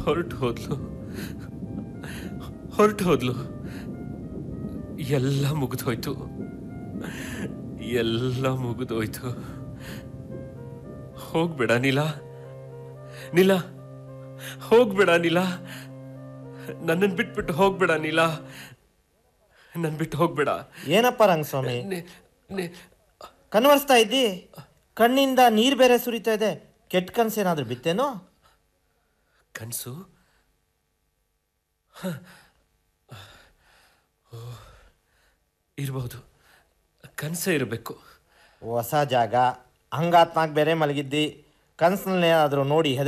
ಹೊರಟು ಹೋದ್ಲು ಹೊರಟು ಹೋದ್ಲು ಎಲ್ಲ ಮುಗಿದೋಯ್ತು ಎಲ್ಲ ಮುಗಿದೋಯ್ತು ಹೋಗ್ಬೇಡ ನೀಲ ನೀಲ ಹೋಗ್ಬೇಡ ನೀಲ ನನ್ನನ್ನು ಬಿಟ್ಬಿಟ್ಟು ಹೋಗ್ಬೇಡ ನೀಲ ನನ್ ಬಿಟ್ಟು ಹೋಗ್ಬೇಡ ಏನಪ್ಪ ರಂಗಸ್ವಾಮಿ ನೆ- ನೆ- ಕನ್ವರ್ಸ್ತಾ ಇದ್ದಿ ಕಣ್ಣಿಂದ ನೀರು ಬೇರೆ ಸುರಿತಾ ಇದೆ ಕೆಟ್ಟ ಕನ್ಸೇನಾದ್ರೂ ಬಿತ್ತೇನೋ ಕನಸು ಇರ್ಬೋದು ಕನಸೇ ಇರಬೇಕು ಹೊಸ ಜಾಗ ಹಂಗಾತ್ನಾಗ ಬೇರೆ ಮಲಗಿದ್ದಿ ಕನ್ಸಿನಲ್ಲಿ ಏನಾದರೂ ನೋಡಿ